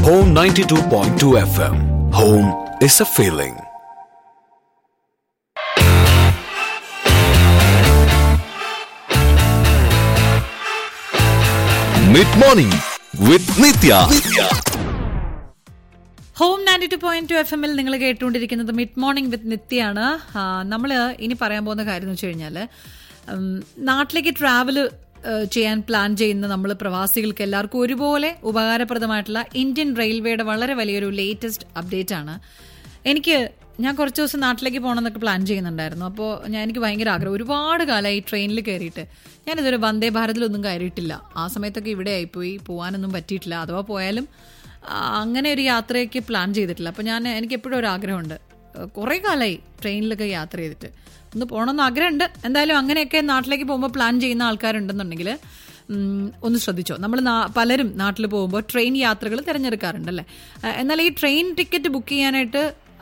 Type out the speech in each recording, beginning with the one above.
Home 92.2 FM. Home is a feeling. Mid morning with Nitya. Home ninety two point two F എമ്മിൽ നിങ്ങൾ കേട്ടുകൊണ്ടിരിക്കുന്നത് mid morning വിത്ത് നിത്യാണ് നമ്മൾ ഇനി പറയാൻ പോകുന്ന കാര്യം എന്ന് വെച്ച് കഴിഞ്ഞാൽ നാട്ടിലേക്ക് ട്രാവൽ ചെയ്യാൻ പ്ലാൻ ചെയ്യുന്ന നമ്മൾ പ്രവാസികൾക്ക് എല്ലാവർക്കും ഒരുപോലെ ഉപകാരപ്രദമായിട്ടുള്ള ഇന്ത്യൻ റെയിൽവേയുടെ വളരെ വലിയൊരു ലേറ്റസ്റ്റ് അപ്ഡേറ്റ് ആണ് എനിക്ക് ഞാൻ കുറച്ച് ദിവസം നാട്ടിലേക്ക് പോകണമെന്നൊക്കെ പ്ലാൻ ചെയ്യുന്നുണ്ടായിരുന്നു അപ്പോൾ ഞാൻ എനിക്ക് ഭയങ്കര ആഗ്രഹം ഒരുപാട് കാലമായി ട്രെയിനിൽ കയറിയിട്ട് ഞാനിതുവരെ വന്ദേ ഭാരതിലൊന്നും കയറിയിട്ടില്ല ആ സമയത്തൊക്കെ ഇവിടെ ആയിപ്പോയി പോകാനൊന്നും പറ്റിയിട്ടില്ല അഥവാ പോയാലും ആ, അങ്ങനെ ഒരു യാത്രയ്ക്ക് പ്ലാൻ ചെയ്തിട്ടില്ല അപ്പോൾ ഞാൻ എനിക്ക് എപ്പോഴും ഒരു ആഗ്രഹമുണ്ട് കുറേ കാലമായി ട്രെയിനിലൊക്കെ യാത്ര ചെയ്തിട്ട് ഒന്ന് പോകണമെന്ന് ആഗ്രഹമുണ്ട് എന്തായാലും അങ്ങനെയൊക്കെ നാട്ടിലേക്ക് പോകുമ്പോൾ പ്ലാൻ ചെയ്യുന്ന ആൾക്കാരുണ്ടെന്നുണ്ടെങ്കിൽ ഉം, ഒന്ന് ശ്രദ്ധിച്ചോ നമ്മൾ പലരും നാട്ടിൽ പോകുമ്പോൾ ട്രെയിൻ യാത്രകൾ തിരഞ്ഞെടുക്കാറുണ്ടല്ലേ ആ, എന്നാൽ ഈ ട്രെയിൻ ടിക്കറ്റ് ബുക്ക് ചെയ്യാനായിട്ട്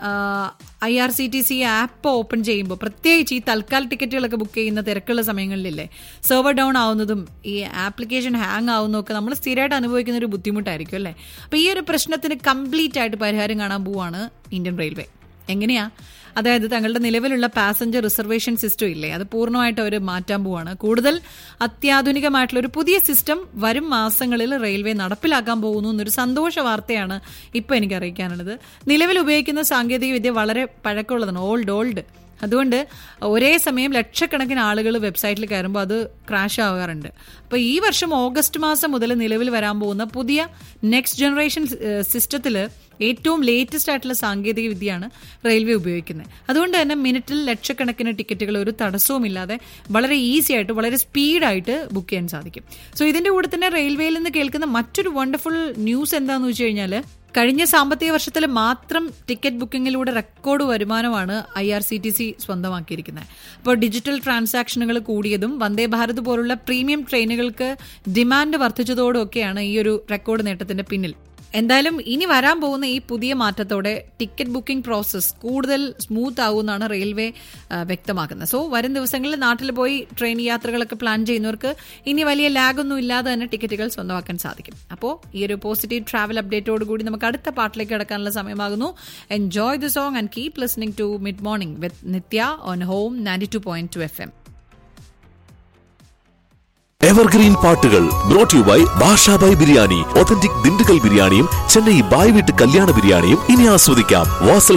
I R C T C app open ചെയ്യുമ്പോൾ പ്രത്യേകിച്ച് ഈ തൽക്കാൽ ടിക്കറ്റുകളൊക്കെ ബുക്ക് ചെയ്യുന്ന തിരക്കുള്ള സമയങ്ങളിലില്ലേ സെർവർ ഡൗൺ ആവുന്നതും ഈ ആപ്ലിക്കേഷൻ ഹാങ് ആവുന്നതും ഒക്കെ നമ്മൾ സ്ഥിരമായിട്ട് അനുഭവിക്കുന്ന ഒരു ബുദ്ധിമുട്ടായിരിക്കും അല്ലേ അപ്പോൾ ഈ ഒരു പ്രശ്നത്തിന് കംപ്ലീറ്റ് ആയിട്ട് പരിഹാരം കാണാൻ പോവാണ് ഇന്ത്യൻ റെയിൽവേ എങ്ങനെയാ അതായത് തങ്ങളുടെ നിലവിലുള്ള പാസഞ്ചർ റിസർവേഷൻ സിസ്റ്റം ഇല്ലേ അത് പൂർണ്ണമായിട്ട് അവർ മാറ്റാൻ പോവാണ് കൂടുതൽ അത്യാധുനികമായിട്ടുള്ള ഒരു പുതിയ സിസ്റ്റം വരും മാസങ്ങളിൽ റെയിൽവേ നടപ്പിലാക്കാൻ പോകുന്നു എന്നൊരു സന്തോഷ വാർത്തയാണ് ഇപ്പോൾ എനിക്ക് അറിയിക്കാനുള്ളത് നിലവിൽ ഉപയോഗിക്കുന്ന സാങ്കേതിക വിദ്യ വളരെ പഴക്കമുള്ളതാണ് ഓൾഡ് ഓൾഡ് അതുകൊണ്ട് ഒരേ സമയം ലക്ഷക്കണക്കിന് ആളുകൾ വെബ്സൈറ്റിൽ കയറുമ്പോൾ അത് ക്രാഷ് ആകാറുണ്ട് അപ്പോൾ ഈ വർഷം ഓഗസ്റ്റ് മാസം മുതൽ നിലവിൽ വരാൻ പോകുന്ന പുതിയ നെക്സ്റ്റ് ജനറേഷൻ സിസ്റ്റത്തിൽ ഏറ്റവും ലേറ്റസ്റ്റ് ആയിട്ടുള്ള സാങ്കേതിക വിദ്യയാണ് റെയിൽവേ ഉപയോഗിക്കുന്നത് അതുകൊണ്ട് തന്നെ മിനിറ്റിൽ ലക്ഷക്കണക്കിന് ടിക്കറ്റുകൾ ഒരു തടസ്സവുമില്ലാതെ വളരെ ഈസി ആയിട്ട് വളരെ സ്പീഡായിട്ട് ബുക്ക് ചെയ്യാൻ സാധിക്കും സോ ഇതിന്റെ കൂടെ തന്നെ റെയിൽവേയിൽ നിന്ന് കേൾക്കുന്ന മറ്റൊരു വണ്ടർഫുൾ ന്യൂസ് എന്താണെന്ന് വെച്ച് കഴിഞ്ഞാൽ കഴിഞ്ഞ സാമ്പത്തിക വർഷത്തിൽ മാത്രം ടിക്കറ്റ് ബുക്കിങ്ങിലൂടെ റെക്കോർഡ് വരുമാനമാണ് I R C T C സ്വന്തമാക്കിയിരിക്കുന്നത് അപ്പോൾ ഡിജിറ്റൽ ട്രാൻസാക്ഷനുകൾ കൂടിയതും വന്ദേ ഭാരത് പോലുള്ള പ്രീമിയം ട്രെയിനുകൾക്ക് ഡിമാൻഡ് വർദ്ധിച്ചതോടും ഒക്കെയാണ് ഈ ഒരു റെക്കോർഡ് നേട്ടത്തിന്റെ പിന്നിൽ എന്തായാലും ഇനി വരാൻ പോകുന്ന ഈ പുതിയ മാറ്റത്തോടെ ടിക്കറ്റ് ബുക്കിംഗ് പ്രോസസ്സ് കൂടുതൽ സ്മൂത്ത് ആകുമെന്നാണ് റെയിൽവേ ആ, വ്യക്തമാക്കുന്നത് സോ വരും ദിവസങ്ങളിൽ നാട്ടിൽ പോയി ട്രെയിൻ യാത്രകളൊക്കെ പ്ലാൻ ചെയ്യുന്നവർക്ക് ഇനി വലിയ ലാഗൊന്നും ഇല്ലാതെ തന്നെ ടിക്കറ്റുകൾ സ്വന്തമാക്കാൻ സാധിക്കും അപ്പോൾ ഈ ഒരു പോസിറ്റീവ് ട്രാവൽ അപ്ഡേറ്റോട് കൂടി നമുക്ക് അടുത്ത പാട്ടിലേക്ക് കിടക്കാനുള്ള സമയമാകുന്നു enjoy the song and keep listening to mid morning with Nitya on home ninety two point two F M evergreen പാട്ടുകൾ brought you by Bashabhai biryani authentic Dindigul ബിരിയാണിയും ചെന്നൈ ബായ് വീട്ട് കല്യാണ ബിരിയാണിയും ഇനി ആസ്വദിക്കാം വാസൽ